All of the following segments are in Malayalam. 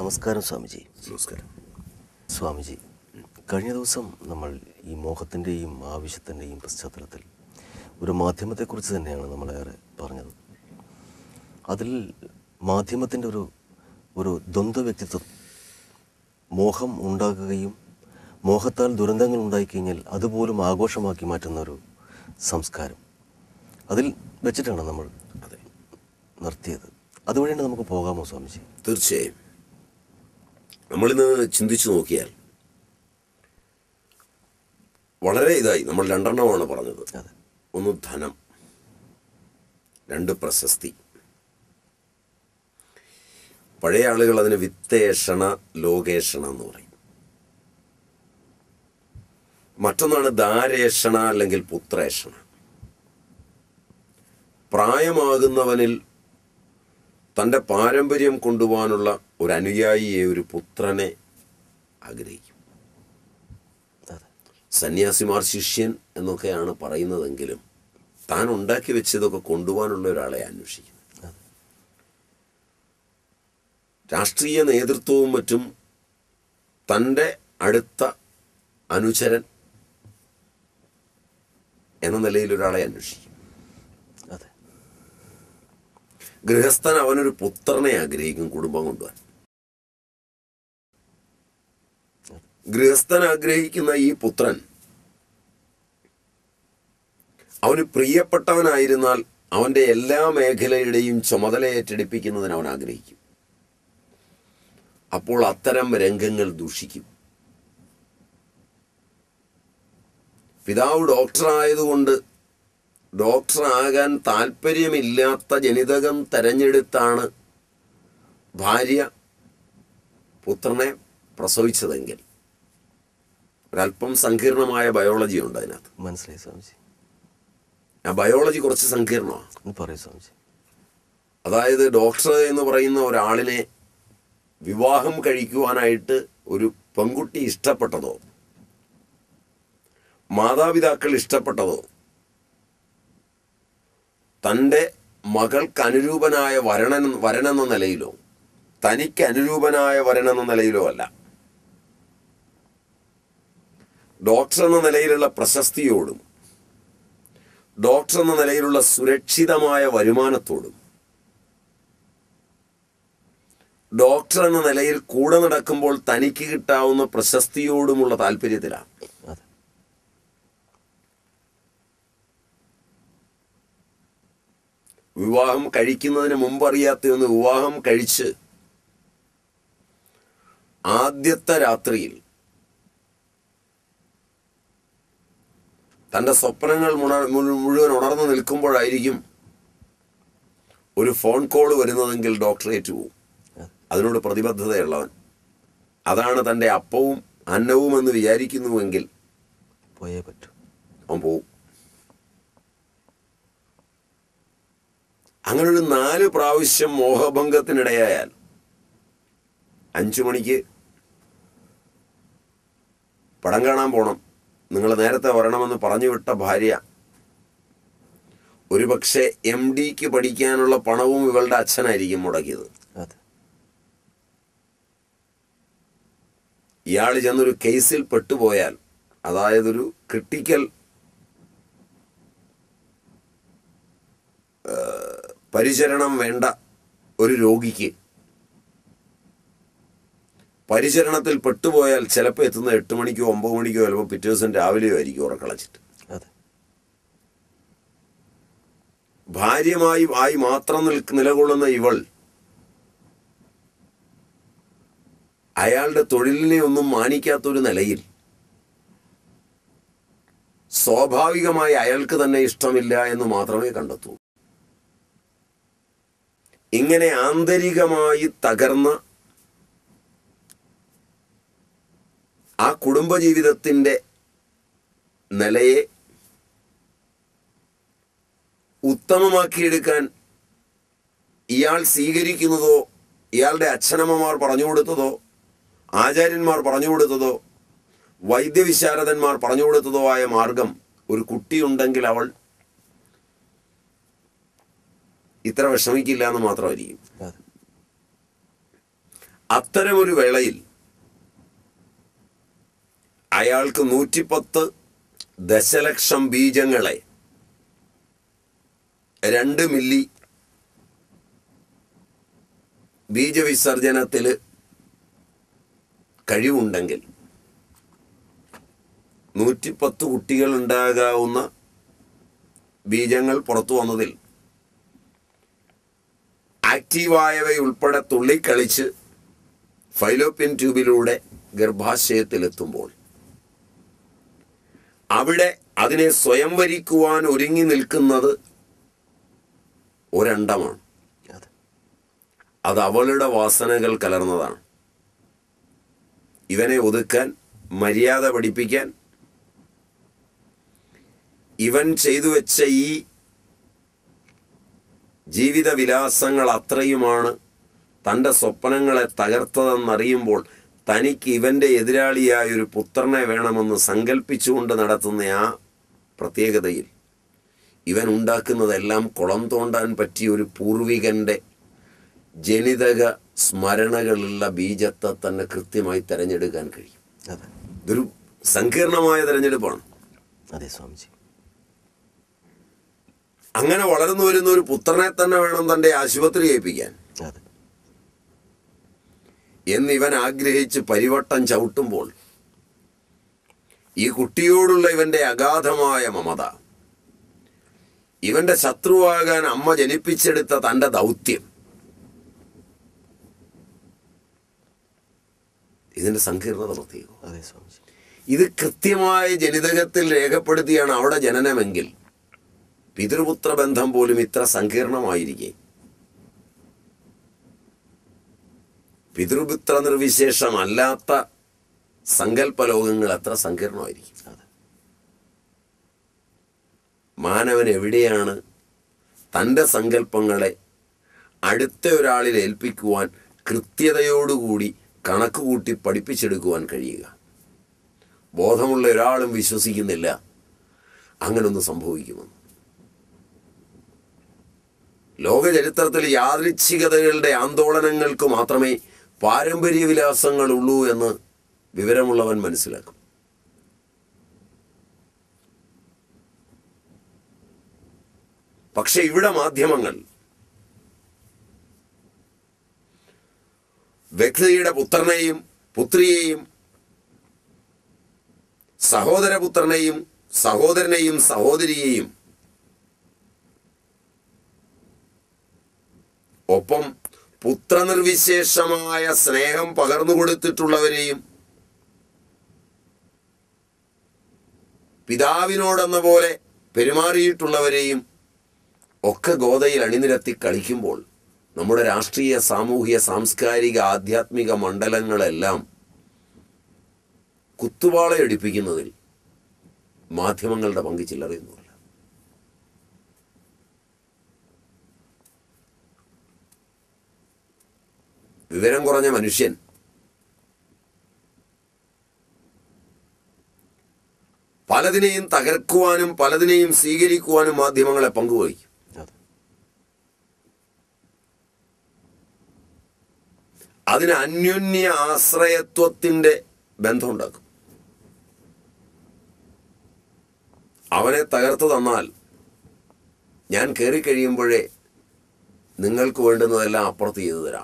നമസ്കാരം സ്വാമിജി നമസ്കാരം സ്വാമിജി കഴിഞ്ഞ ദിവസം നമ്മൾ ഈ മോഹത്തിൻ്റെയും ആവശ്യത്തിൻ്റെയും പശ്ചാത്തലത്തിൽ ഒരു മാധ്യമത്തെക്കുറിച്ച് തന്നെയാണ് നമ്മളേറെ പറഞ്ഞത് അതിൽ മാധ്യമത്തിൻ്റെ ഒരു ഒരു ദ്വന്ദ്വ വ്യക്തിത്വം മോഹം ഉണ്ടാകുകയും മോഹത്താൽ ദുരന്തങ്ങൾ ഉണ്ടായിക്കഴിഞ്ഞാൽ അതുപോലും ആഘോഷമാക്കി മാറ്റുന്ന ഒരു സംസ്കാരം അതിൽ വെച്ചിട്ടാണ് നമ്മൾ അതെ നിർത്തിയത് അതുവഴിയാണ് നമുക്ക് പോകാമോ സ്വാമിജി തീർച്ചയായും നമ്മളിന്ന് ചിന്തിച്ചു നോക്കിയാൽ വളരെ ഇതായി നമ്മൾ രണ്ടെണ്ണമാണ് പറഞ്ഞത് അതെ ഒന്ന് ധനം രണ്ട് പ്രശസ്തി പഴയ ആളുകൾ അതിന് വിത്തേഷണ ലോകേഷണ എന്ന് പറയും മറ്റൊന്നാണ് ദാരേഷണ അല്ലെങ്കിൽ പുത്രേഷണ പ്രായമാകുന്നവനിൽ തൻ്റെ പാരമ്പര്യം കൊണ്ടുപോകാനുള്ള ഒരു അനുയായിയെ ഒരു പുത്രനെ ആഗ്രഹിക്കും അതെ സന്യാസിമാർ ശിഷ്യൻ എന്നൊക്കെയാണ് പറയുന്നതെങ്കിലും താൻ ഉണ്ടാക്കി വെച്ചതൊക്കെ കൊണ്ടുപോകാനുള്ള ഒരാളെ അന്വേഷിക്കുന്നു അതെ രാഷ്ട്രീയ നേതൃത്വവും മറ്റും തൻ്റെ അടുത്ത അനുചരൻ എന്ന നിലയിൽ ഒരാളെ അന്വേഷിക്കും അതെ ഗൃഹസ്ഥൻ അവനൊരു പുത്രനെ ആഗ്രഹിക്കും കുടുംബം കൊണ്ടുപോകാൻ ഗൃഹസ്ഥൻ ആഗ്രഹിക്കുന്ന ഈ പുത്രൻ അവന് പ്രിയപ്പെട്ടവനായിരുന്നാൽ അവന്റെ എല്ലാ മേഖലയുടെയും ചുമതല ഏറ്റെടുപ്പിക്കുന്നതിന് അവൻ ആഗ്രഹിക്കും അപ്പോൾ അത്തരം രംഗങ്ങൾ ദൂഷിക്കും പിതാവ് ഡോക്ടറായതുകൊണ്ട് ഡോക്ടറാകാൻ താല്പര്യമില്ലാത്ത ജനിതകം തെരഞ്ഞെടുത്താണ് ഭാര്യ പുത്രനെ പ്രസവിച്ചതെങ്കിൽ ഒരല്പം സങ്കീർണമായ ബയോളജി ഉണ്ട് അതിനകത്ത് മനസ്സിലായി സ്വാമിജി ആ ബയോളജി കുറച്ച് സങ്കീർണമാണ് ഒന്ന് പറയൂ സ്വാമിജി അതായത് ഡോക്ടർ എന്ന് പറയുന്ന ഒരാളിനെ വിവാഹം കഴിക്കുവാനായിട്ട് ഒരു പെൺകുട്ടി ഇഷ്ടപ്പെട്ടതോ മാതാപിതാക്കൾ ഇഷ്ടപ്പെട്ടതോ തൻ്റെ മകൾക്ക് അനുരൂപനായ വരണൻ വരനെന്ന നിലയിലോ തനിക്ക് അനുരൂപനായ വരനെന്ന നിലയിലോ അല്ല ഡോക്ടർ എന്ന നിലയിലുള്ള പ്രശസ്തിയോടും ഡോക്ടർ എന്ന നിലയിലുള്ള സുരക്ഷിതമായ വരുമാനത്തോടും ഡോക്ടർ എന്ന നിലയിൽ കൂടെ നടക്കുമ്പോൾ തനിക്ക് കിട്ടാവുന്ന പ്രശസ്തിയോടുമുള്ള താല്പര്യത്തിലാണ് അതെ വിവാഹം കഴിക്കുന്നതിന് മുമ്പ് അറിയാത്തതൊന്ന് വിവാഹം കഴിച്ച് ആദ്യത്തെ രാത്രിയിൽ തൻ്റെ സ്വപ്നങ്ങൾ മുണ- മുഴു- മുഴുവൻ ഉണർന്നു നിൽക്കുമ്പോഴായിരിക്കും ഒരു ഫോൺ കോൾ വരുന്നതെങ്കിൽ ഡോക്ടറേറ്റ് പോവും അതെ അതിനോട് പ്രതിബദ്ധതയുള്ളവൻ അതാണ് തൻ്റെ അപ്പവും അന്നവും എന്ന് വിചാരിക്കുന്നുവെങ്കിൽ പോയേ പറ്റൂ അവൻ പോവും അങ്ങനെ ഒരു നാല് പ്രാവശ്യം മോഹഭംഗത്തിനിടയായാൽ അഞ്ചു മണിക്ക് പടം കാണാൻ പോണം നിങ്ങൾ നേരത്തെ വരണമെന്ന് പറഞ്ഞു വിട്ട ഭാര്യ ഒരുപക്ഷെ എം ഡിക്ക് പഠിക്കാനുള്ള പണവും ഇവളുടെ അച്ഛനായിരിക്കും മുടക്കിയത് അതെ ഇയാൾ ചെന്നൊരു കേസിൽ പെട്ടുപോയാൽ അതായത് ഒരു ക്രിട്ടിക്കൽ പരിചരണം വേണ്ട ഒരു രോഗിക്ക് പരിചരണത്തിൽ പെട്ടുപോയാൽ ചിലപ്പോൾ എത്തുന്ന എട്ട് മണിക്കോ ഒമ്പത് മണിക്കോ ചിലപ്പോൾ പിറ്റേ ദിവസം രാവിലെയോ ആയിരിക്കും ഉറക്കളച്ചിട്ട് അതെ ഭാര്യമായി ആയി മാത്രം നിൽക്ക് നിലകൊള്ളുന്ന ഇവൾ അയാളുടെ തൊഴിലിനെ ഒന്നും മാനിക്കാത്തൊരു നിലയിൽ സ്വാഭാവികമായി അയാൾക്ക് തന്നെ ഇഷ്ടമില്ല എന്ന് മാത്രമേ കണ്ടെത്തൂ ഇങ്ങനെ ആന്തരികമായി തകർന്ന ആ കുടുംബജീവിതത്തിൻ്റെ നിലയെ ഉത്തമമാക്കിയെടുക്കാൻ ഇയാൾ സ്വീകരിക്കുന്നതോ ഇയാളുടെ അച്ഛനമ്മമാർ പറഞ്ഞു കൊടുത്തതോ ആചാര്യന്മാർ പറഞ്ഞു കൊടുത്തതോ വൈദ്യവിശാരദന്മാർ പറഞ്ഞു കൊടുത്തതോ ആയ മാർഗം ഒരു കുട്ടിയുണ്ടെങ്കിൽ അവൾ ഇത്ര വിഷമിക്കില്ല എന്ന് മാത്രമായിരിക്കും അതെ അത്തരമൊരു വേളയിൽ അയാൾക്ക് നൂറ്റിപ്പത്ത് ദശലക്ഷം ബീജങ്ങളെ രണ്ട് മില്ലി ബീജവിസർജനത്തിൽ കഴിവുണ്ടെങ്കിൽ നൂറ്റിപ്പത്ത് കുട്ടികൾ ഉണ്ടാകാവുന്ന ബീജങ്ങൾ പുറത്തു വന്നതിൽ ആക്റ്റീവായവയുൾപ്പെടെ തുള്ളിക്കളിച്ച് ഫൈലോപ്യൻ ട്യൂബിലൂടെ ഗർഭാശയത്തിലെത്തുമ്പോൾ അവിടെ അതിനെ സ്വയംവരിക്കുവാൻ ഒരുങ്ങി നിൽക്കുന്നത് ഒരണ്ടമാണ് അതെ അത് അവളുടെ വാസനകൾ കലർന്നതാണ് ഇവനെ ഒതുക്കാൻ മര്യാദ പഠിപ്പിക്കാൻ ഇവൻ ചെയ്തു വെച്ച ഈ ജീവിത വിലാസങ്ങൾ അത്രയുമാണ് തൻ്റെ സ്വപ്നങ്ങളെ തകർത്തതെന്നറിയുമ്പോൾ തനിക്ക് ഇവൻ്റെ എതിരാളിയായ ഒരു പുത്രനെ വേണമെന്ന് സങ്കല്പിച്ചുകൊണ്ട് നടത്തുന്ന ആ പ്രത്യേകതയിൽ ഇവൻ ഉണ്ടാക്കുന്നതെല്ലാം കുളം തോണ്ടാൻ പറ്റിയ ഒരു പൂർവികന്റെ ജനിതക സ്മരണകളുള്ള ബീജത്തെ തന്നെ കൃത്യമായി തിരഞ്ഞെടുക്കാൻ കഴിയും അതെ ഇതൊരു സങ്കീർണമായ തിരഞ്ഞെടുപ്പാണ് അതെ സ്വാമിജി അങ്ങനെ വളർന്നു വരുന്ന ഒരു പുത്രനെ തന്നെ വേണം തൻ്റെ ആശുപത്രി ഏൽപ്പിക്കാൻ അതെ എന്ന് ഇവൻ ആഗ്രഹിച്ച് പരിവട്ടം ചവിട്ടുമ്പോൾ ഈ കുട്ടിയോടുള്ള ഇവന്റെ അഗാധമായ മമത ഇവന്റെ ശത്രുവാകാൻ അമ്മ ജനിപ്പിച്ചെടുത്ത തന്റെ ദൗത്യം ഇതിന്റെ സങ്കീർണത പ്രത്യേകം അതെ സ്വാമിജി ഇത് കൃത്യമായ ജനിതകത്തിൽ രേഖപ്പെടുത്തിയാണ് അവിടെ ജനനമെങ്കിൽ പിതൃപുത്ര ബന്ധം പോലും ഇത്ര സങ്കീർണമായിരിക്കെ പിതൃപുത്ര നിർവിശേഷമല്ലാത്ത സങ്കല്പലോകങ്ങൾ എത്ര സങ്കീർണമായിരിക്കും അതെ മാനവൻ എവിടെയാണ് തൻ്റെ സങ്കല്പങ്ങളെ അടുത്ത ഒരാളിൽ ഏൽപ്പിക്കുവാൻ കൃത്യതയോടുകൂടി കണക്ക് കൂട്ടി പഠിപ്പിച്ചെടുക്കുവാൻ കഴിയുക ബോധമുള്ള ഒരാളും വിശ്വസിക്കുന്നില്ല അങ്ങനൊന്നും സംഭവിക്കുമെന്ന് ലോക ചരിത്രത്തിൽ യാദൃച്ഛികതകളുടെ ആന്തോളനങ്ങൾക്ക് മാത്രമേ പാരമ്പര്യ വിലാസങ്ങളുള്ളൂ എന്ന് വിവരമുള്ളവൻ മനസ്സിലാക്കും പക്ഷെ ഇവിടെ മാധ്യമങ്ങൾ വ്യക്തിയുടെ പുത്രനെയും പുത്രിയെയും സഹോദരപുത്രനെയും സഹോദരനെയും സഹോദരിയെയും ഒപ്പം പുത്രനിർവിശേഷമായ സ്നേഹം പകർന്നു കൊടുത്തിട്ടുള്ളവരെയും പിതാവിനോടെന്ന പോലെ പെരുമാറിയിട്ടുള്ളവരെയും ഒക്കെ ഗോതയിൽ അണിനിരത്തി കളിക്കുമ്പോൾ നമ്മുടെ രാഷ്ട്രീയ സാമൂഹിക സാംസ്കാരിക ആധ്യാത്മിക മണ്ഡലങ്ങളെല്ലാം കുത്തുവാളയടിപ്പിക്കുന്നതിൽ മാധ്യമങ്ങളുടെ പങ്ക് ചില്ലറയൊന്നുമല്ല വിവരം കുറഞ്ഞ മനുഷ്യൻ പലതിനെയും തകർക്കുവാനും പലതിനെയും സ്വീകരിക്കുവാനും മാധ്യമങ്ങളെ പങ്കുവഹിക്കും അതെ അതിന് അന്യോന്യ ആശ്രയത്വത്തിന്റെ ബന്ധമുണ്ടാക്കും അവനെ തകർത്തു തന്നാൽ ഞാൻ കയറി കഴിയുമ്പോഴേ നിങ്ങൾക്ക് വേണ്ടുന്നതെല്ലാം അപ്പുറത്ത് ചെയ്തു തരാം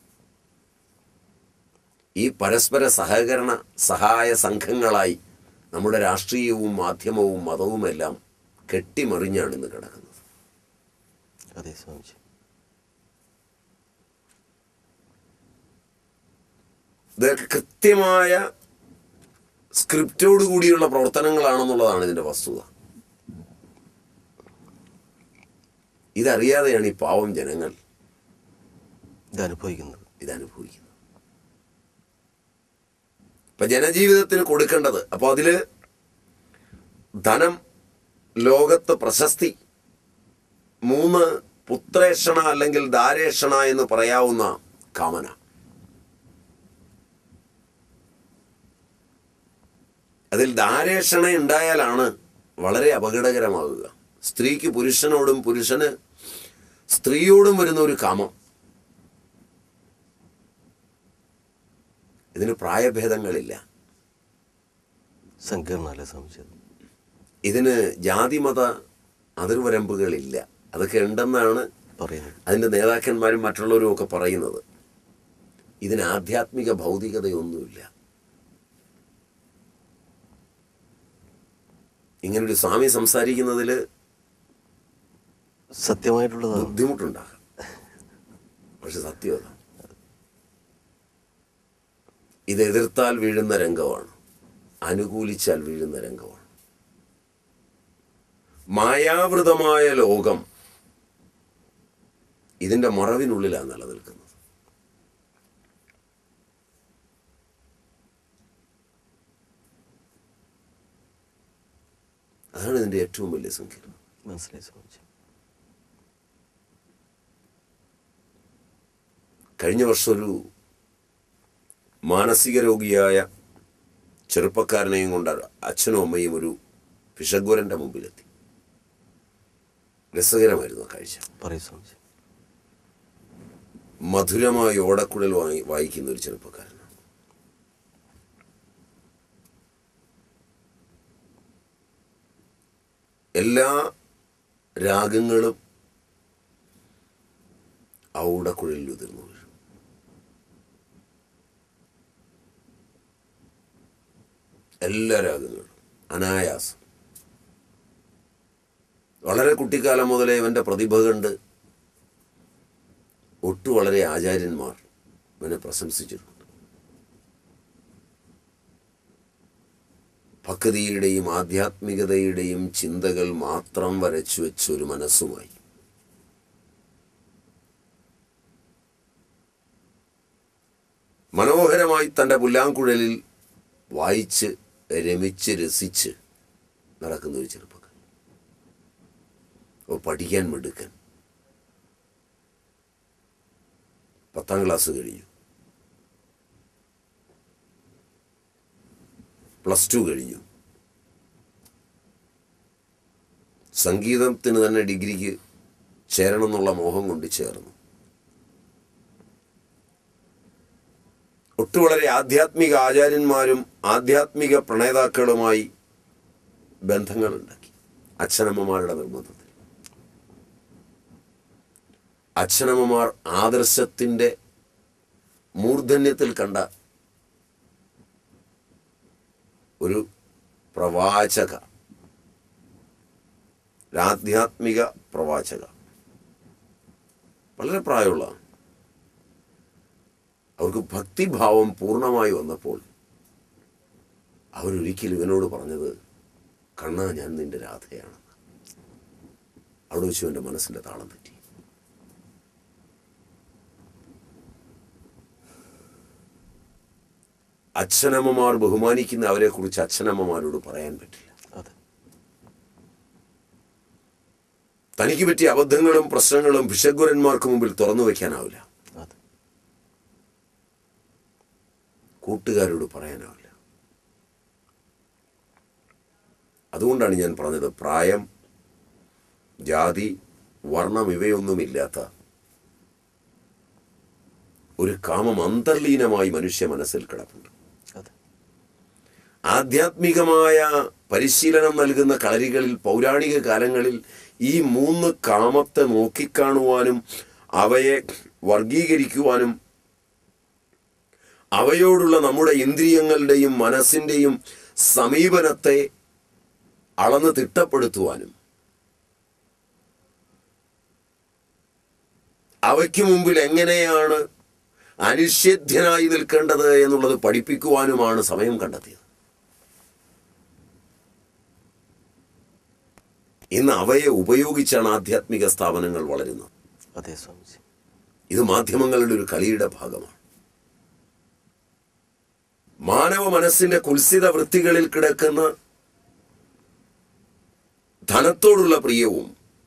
ഈ പരസ്പര സഹകരണ സഹായ സംഘങ്ങളായി നമ്മുടെ രാഷ്ട്രീയവും മാധ്യമവും മതവുമെല്ലാം കെട്ടിമറിഞ്ഞാണ് ഇന്ന് കിടക്കുന്നത് അതെ സ്വാമിജി ഇതൊക്കെ കൃത്യമായ സ്ക്രിപ്റ്റോട് കൂടിയുള്ള പ്രവർത്തനങ്ങളാണെന്നുള്ളതാണ് ഇതിന്റെ വസ്തുത ഇതറിയാതെയാണ് ഈ പാവം ജനങ്ങൾ ഇത് അനുഭവിക്കുന്നത് ഇതനുഭവിക്കുന്നത് ഇപ്പൊ ജനജീവിതത്തിന് കൊടുക്കേണ്ടത് അപ്പൊ അതില് ധനം ലോകത്ത് പ്രശസ്തി മൂന്ന് പുത്രേഷണ അല്ലെങ്കിൽ ദാരേഷണ എന്ന് പറയാവുന്ന കാമന അതിൽ ദാരേഷണ ഉണ്ടായാലാണ് വളരെ അപകടകരമാകുക സ്ത്രീക്ക് പുരുഷനോടും പുരുഷന് സ്ത്രീയോടും വരുന്ന ഒരു കാമം ഇതിന് പ്രായഭേദങ്ങളില്ല സങ്കീർണമല്ലേ സ്വാമിജി അത്? ഇതിന് ജാതിമത അതിർവരമ്പുകളില്ല അതൊക്കെ ഉണ്ടെന്നാണ് പറയുന്നത് അതിൻ്റെ നേതാക്കന്മാരും മറ്റുള്ളവരും ഒക്കെ പറയുന്നത് ഇതിന് ആധ്യാത്മിക ഭൗതികതയൊന്നുമില്ല ഇങ്ങനൊരു സ്വാമി സംസാരിക്കുന്നതിൽ സത്യമായിട്ടുള്ളതാണ് ബുദ്ധിമുട്ടുണ്ടാകാം പക്ഷെ സത്യം അതാണ് ഇത് എതിർത്താൽ വീഴുന്ന രംഗമാണ് അനുകൂലിച്ചാൽ വീഴുന്ന രംഗമാണ് മായാവൃതമായ ലോകം ഇതിന്റെ മറവിനുള്ളിലാണ് നിലനിൽക്കുന്നത് അതാണ് ഇതിന്റെ ഏറ്റവും വലിയ സങ്കീർണം മനസ്സിലായി സ്വാമിജി കഴിഞ്ഞ വർഷം ഒരു മാനസിക രോഗിയായ ചെറുപ്പക്കാരനെയും കൊണ്ട് അച്ഛനും അമ്മയും ഒരു പിഷഗ്വരൻ്റെ മുമ്പിലെത്തി രസകരമായിരുന്നു ആ കാഴ്ച പറയൂ സ്വാമിജി മധുരമായ ഓടക്കുഴൽ വാങ്ങി വായിക്കുന്ന ഒരു ചെറുപ്പക്കാരനാണ് എല്ലാ രാഗങ്ങളും ആ ഓടക്കുഴലിൽ ഉതിർന്നു വീഴും എല്ലാ രാഗങ്ങളും അനായാസം വളരെ കുട്ടിക്കാലം മുതലേ ഇവൻ്റെ പ്രതിഭ കണ്ട് ഒട്ടു വളരെ ആചാര്യന്മാർ ഇവനെ പ്രശംസിച്ചിട്ടുണ്ട് ഭക്തിയുടെയും ആധ്യാത്മികതയുടെയും ചിന്തകൾ മാത്രം വരച്ചു വെച്ച ഒരു മനസ്സുമായി മനോഹരമായി തൻ്റെ പുല്ലാങ്കുഴലിൽ വായിച്ച് രമിച്ച് രസിച്ച് നടക്കുന്ന ഒരു ചെറുപ്പക്കാരൻ അപ്പോൾ പഠിക്കാൻ മിടുക്കൻ പത്താം ക്ലാസ് കഴിഞ്ഞു പ്ലസ് ടു കഴിഞ്ഞു സംഗീതത്തിന് തന്നെ ഡിഗ്രിക്ക് ചേരണം എന്നുള്ള മോഹം കൊണ്ട് ചേർന്നു ഒട്ടു വളരെ ആധ്യാത്മിക ആചാര്യന്മാരും ആധ്യാത്മിക പ്രണേതാക്കളുമായി ബന്ധങ്ങളുണ്ടാക്കി അച്ഛനമ്മമാരുടെ നിർബന്ധത്തിൽ അച്ഛനമ്മമാർ ആദർശത്തിൻ്റെ മൂർധന്യത്തിൽ കണ്ട ഒരു പ്രവാചക ഒരാധ്യാത്മിക പ്രവാചക വളരെ പ്രായമുള്ള അവർക്ക് ഭക്തിഭാവം പൂർണ്ണമായി വന്നപ്പോൾ അവരൊരിക്കലും ഇവനോട് പറഞ്ഞത് കണ്ണാ ഞാൻ നിന്റെ രാധയാണ് അവിടെ വെച്ച് എൻ്റെ മനസ്സിൻ്റെ താളം തെറ്റി അച്ഛനമ്മമാർ ബഹുമാനിക്കുന്ന അവരെ കുറിച്ച് അച്ഛനമ്മമാരോട് പറയാൻ പറ്റില്ല അതെ തനിക്ക് പറ്റിയ അബദ്ധങ്ങളും പ്രശ്നങ്ങളും ഭിഷഗ്വരന്മാർക്ക് മുമ്പിൽ തുറന്നു വയ്ക്കാനാവില്ല അതെ കൂട്ടുകാരോട് പറയാനാവില്ല അതുകൊണ്ടാണ് ഞാൻ പറഞ്ഞത് പ്രായം ജാതി വർണ്ണം ഇവയൊന്നുമില്ലാത്ത ഒരു കാമം അന്തർലീനമായി മനുഷ്യ മനസ്സിൽ കിടപ്പുണ്ട് അതെ ആധ്യാത്മികമായ പരിശീലനം നൽകുന്ന കളരികളിൽ പൗരാണിക കാലങ്ങളിൽ ഈ മൂന്ന് കാമത്തെ നോക്കിക്കാണുവാനും അവയെ വർഗീകരിക്കുവാനും അവയോടുള്ള നമ്മുടെ ഇന്ദ്രിയങ്ങളുടെയും മനസ്സിൻ്റെയും സമീപനത്തെ അളന്ന് തിട്ടപ്പെടുത്തുവാനും അവയ്ക്ക് മുമ്പിൽ എങ്ങനെയാണ് അനിഷേധ്യനായി നിൽക്കേണ്ടത് എന്നുള്ളത് പഠിപ്പിക്കുവാനുമാണ് സമയം കണ്ടെത്തിയത് ഇന്ന് അവയെ ഉപയോഗിച്ചാണ് ആധ്യാത്മിക സ്ഥാപനങ്ങൾ വളരുന്നത് അതെ സ്വാമിജി ഇത് മാധ്യമങ്ങളുടെ ഒരു കളിയുടെ ഭാഗമാണ് മാനവ മനസ്സിന്റെ കുൽസിത വൃത്തികളിൽ കിടക്കുന്ന ധനത്തോടുള്ള പ്രിയവും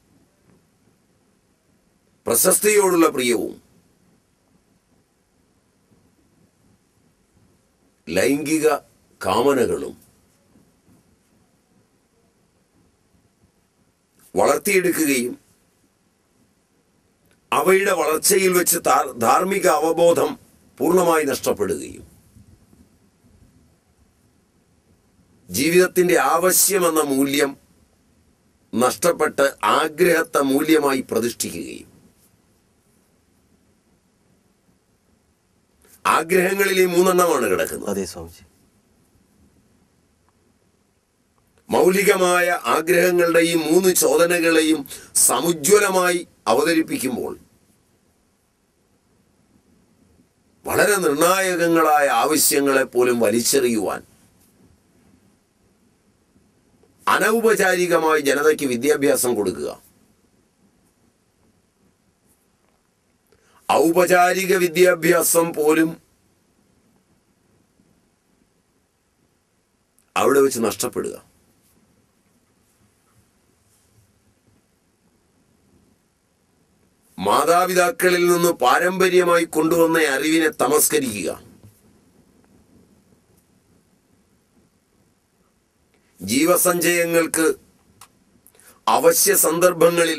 പ്രശസ്തിയോടുള്ള പ്രിയവും ലൈംഗിക കാമനകളും വളർത്തിയെടുക്കുകയും അവയുടെ വളർച്ചയിൽ വെച്ച് ധാ- ധാർമ്മിക അവബോധം പൂർണ്ണമായി നഷ്ടപ്പെടുകയും ജീവിതത്തിന്റെ ആവശ്യമെന്ന മൂല്യം നഷ്ടപ്പെട്ട് ആഗ്രഹത്തെ മൂല്യമായി പ്രതിഷ്ഠിക്കുകയും ആഗ്രഹങ്ങളിൽ ഈ മൂന്നെണ്ണമാണ് കിടക്കുന്നത് അതെ സ്വാമിജി മൗലികമായ ആഗ്രഹങ്ങളുടെ ഈ മൂന്ന് ചോദനകളെയും സമുജ്വലമായി അവതരിപ്പിക്കുമ്പോൾ വളരെ നിർണായകങ്ങളായ ആവശ്യങ്ങളെ പോലും വലിച്ചെറിയുവാൻ അനൗപചാരികമായി ജനതയ്ക്ക് വിദ്യാഭ്യാസം കൊടുക്കുക ഔപചാരിക വിദ്യാഭ്യാസം പോലും അവിടെ വെച്ച് നഷ്ടപ്പെടുക മാതാപിതാക്കളിൽ നിന്ന് പാരമ്പര്യമായി കൊണ്ടുവന്ന അറിവിനെ തമസ്കരിക്കുക ജീവസഞ്ചയങ്ങൾക്ക് അവശ്യ സന്ദർഭങ്ങളിൽ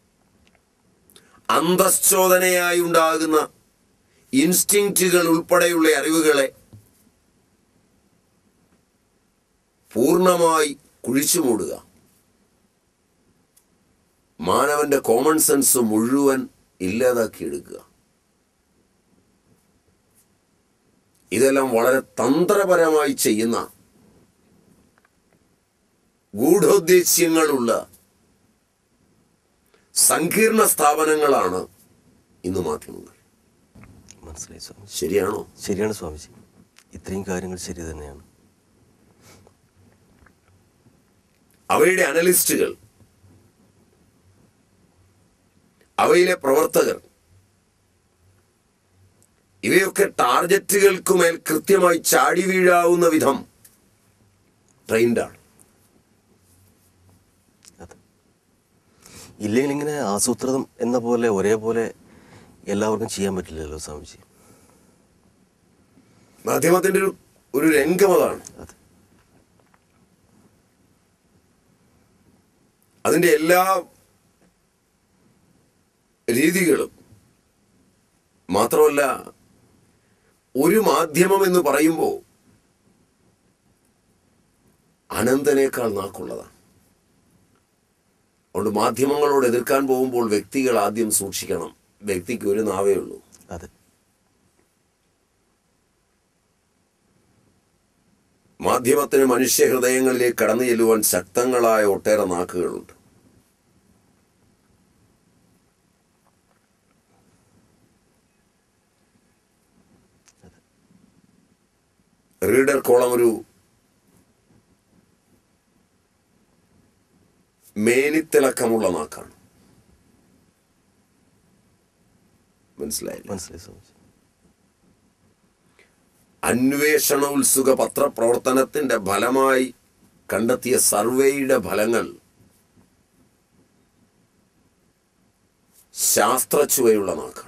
അന്തശ്ചോദനയായി ഉണ്ടാകുന്ന ഇൻസ്റ്റിങ്റ്റുകൾ ഉൾപ്പെടെയുള്ള അറിവുകളെ പൂർണ്ണമായി കുഴിച്ചുമൂടുക മാനവന്റെ കോമൺ സെൻസ് മുഴുവൻ ഇല്ലാതാക്കിയെടുക്കുക ഇതെല്ലാം വളരെ തന്ത്രപരമായി ചെയ്യുന്ന ഗൂഢോദ്ദേശ്യങ്ങളുള്ള സങ്കീർണ സ്ഥാപനങ്ങളാണ് ഇന്ന് മാധ്യമങ്ങൾ മനസ്സിലായി സ്വാമിജി ശരിയാണോ ശരിയാണ് സ്വാമിജി ഇത്രയും കാര്യങ്ങൾ ശരി തന്നെയാണ് അവയുടെ അനലിസ്റ്റുകൾ അവയിലെ പ്രവർത്തകർ ഇവയൊക്കെ ടാർഗറ്റുകൾക്കുമേൽ കൃത്യമായി ചാടി വീഴാവുന്ന വിധം ട്രെയിൻഡാണ് അതെ ഇല്ലെങ്കിൽ ഇങ്ങനെ ആസൂത്രിതം എന്ന പോലെ ഒരേപോലെ എല്ലാവർക്കും ചെയ്യാൻ പറ്റില്ലല്ലോ സ്വാമിജി മാധ്യമത്തിന്റെ ഒരു ഒരു രംഗം അതാണ് അതെ അതിന്റെ എല്ലാ രീതികളും മാത്രമല്ല ഒരു മാധ്യമം എന്ന് പറയുമ്പോൾ അനന്തനേക്കാൾ നാക്കുള്ളതാണ് അതുകൊണ്ട് മാധ്യമങ്ങളോട് എതിർക്കാൻ പോകുമ്പോൾ വ്യക്തികൾ ആദ്യം സൂക്ഷിക്കണം വ്യക്തിക്ക് ഒരു നാവേ ഉള്ളൂ അതെ മാധ്യമത്തിന് മനുഷ്യ ഹൃദയങ്ങളിലേക്ക് കടന്നു ചെല്ലുവാൻ ശക്തങ്ങളായ ഒട്ടേറെ നാക്കുകളുണ്ട് റീഡർ കോളം ഒരു മേനിത്തിളക്കമുള്ള നാക്കാണ് മനസ്സിലായില്ല മനസ്സിലായി സ്വാമിജി അന്വേഷണ ഉത്സുക പത്രപ്രവർത്തനത്തിന്റെ ഫലമായി കണ്ടെത്തിയ സർവേയുടെ ഫലങ്ങൾ ശാസ്ത്രച്ചുവയുള്ള നാക്കാണ്